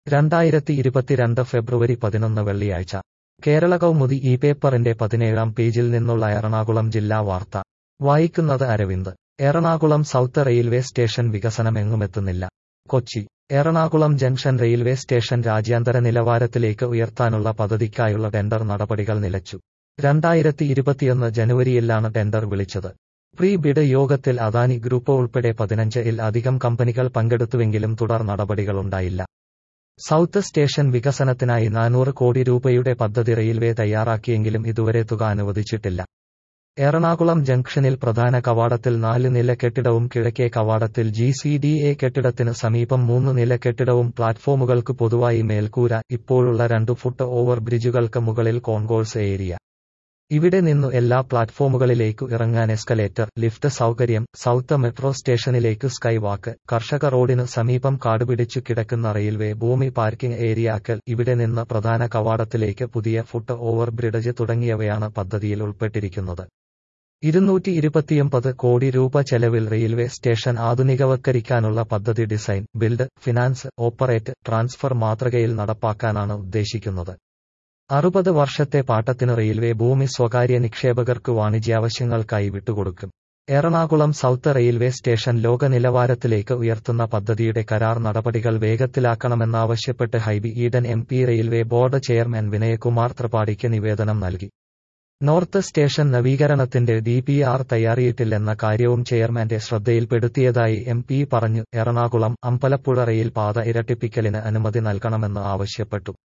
രണ്ടായിരത്തി ഇരുപത്തിരണ്ട് ഫെബ്രുവരി പതിനൊന്ന് വെള്ളിയാഴ്ച കേരള കൗമുദി ഈ പേപ്പറിന്റെ പതിനേഴാം പേജിൽ നിന്നുള്ള എറണാകുളം ജില്ലാ വാർത്ത വായിക്കുന്നത് Aravind Ernakulam south railway station വികസനം എങ്ങുമെത്തുന്നില്ല Kochi Ernakulam junction railway station രാജ്യാന്തര നിലവാരത്തിലേക്ക് ഉയർത്താനുള്ള പദ്ധതിക്കായുള്ള ടെൻഡർ നടപടികൾ നിലച്ചു രണ്ടായിരത്തി ഇരുപത്തിയൊന്ന് ജനുവരിയിലാണ് ടെൻഡർ വിളിച്ചത് പ്രീ ബിഡ് യോഗത്തിൽ അദാനി ഗ്രൂപ്പ് ഉൾപ്പെടെ പതിനഞ്ച് ഇൽ അധികം കമ്പനികൾ പങ്കെടുത്തുവെങ്കിലും തുടർ നടപടികളുണ്ടായില്ല സൗത്ത് സ്റ്റേഷൻ വികസനത്തിനായി നാനൂറ് കോടി രൂപയുടെ പദ്ധതി റെയിൽവേ തയ്യാറാക്കിയെങ്കിലും ഇതുവരെ തുക അനുവദിച്ചിട്ടില്ല എറണാകുളം ജംഗ്ഷനിൽ പ്രധാന കവാടത്തിൽ നാല് നില കെട്ടിടവും കിഴക്കേ കവാടത്തിൽ ജി സി ഡി എ കെട്ടിടത്തിന് സമീപം മൂന്ന് നില കെട്ടിടവും പ്ലാറ്റ്ഫോമുകൾക്ക് പൊതുവായി മേൽക്കൂര ഇപ്പോഴുള്ള രണ്ടു ഫുട്ട് ഓവർ ബ്രിഡ്ജുകൾക്ക് മുകളിൽ കോൺകോഴ്സ് ഏരിയ ഇവിടെ നിന്നു എല്ലാ പ്ലാറ്റ്ഫോമുകളിലേക്കു ഇറങ്ങാൻ എസ്കലേറ്റർ ലിഫ്റ്റ് സൗകര്യം സൗത്ത് മെട്രോ സ്റ്റേഷനിലേക്ക് സ്കൈ വാക്ക് കർഷക റോഡിന് സമീപം കാടുപിടിച്ചു കിടക്കുന്ന റെയിൽവേ ഭൂമി പാർക്കിംഗ് ഏരിയാക്കൽ ഇവിടെ നിന്ന് പ്രധാന കവാടത്തിലേക്ക് പുതിയ ഫുട്ട് ഓവർ ബ്രിഡ്ജ് തുടങ്ങിയവയാണ് പദ്ധതിയിൽ ഉൾപ്പെട്ടിരിക്കുന്നത് ഇരുന്നൂറ്റി ഇരുപത്തിയൊമ്പത് കോടി രൂപ ചെലവിൽ റെയിൽവേ സ്റ്റേഷൻ ആധുനികവൽക്കരിക്കാനുള്ള പദ്ധതി design build finance operate transfer മാതൃകയിൽ നടപ്പാക്കാനാണ് ഉദ്ദേശിക്കുന്നത് അറുപത് വർഷത്തെ പാട്ടത്തിന് റെയിൽവേ ഭൂമി സ്വകാര്യ നിക്ഷേപകർക്ക് വാണിജ്യാവശ്യങ്ങൾക്കായി വിട്ടുകൊടുക്കും എറണാകുളം സൗത്ത് റെയിൽവേ സ്റ്റേഷൻ ലോക നിലവാരത്തിലേക്ക് ഉയർത്തുന്ന പദ്ധതിയുടെ കരാർ നടപടികൾ വേഗത്തിലാക്കണമെന്നാവശ്യപ്പെട്ട് Hibi Eden M P railway board chairman Vinayakumar ത്രിപാഠിക്ക് നിവേദനം നൽകി നോർത്ത് സ്റ്റേഷൻ നവീകരണത്തിന്റെ ഡി പി ആർ തയ്യാറിയിട്ടില്ലെന്ന കാര്യവും ചെയർമാന്റെ ശ്രദ്ധയിൽപ്പെടുത്തിയതായി എം പി പറഞ്ഞു എറണാകുളം അമ്പലപ്പുഴ റെയിൽ പാത ഇരട്ടിപ്പിക്കലിന് അനുമതി നൽകണമെന്ന് ആവശ്യപ്പെട്ടു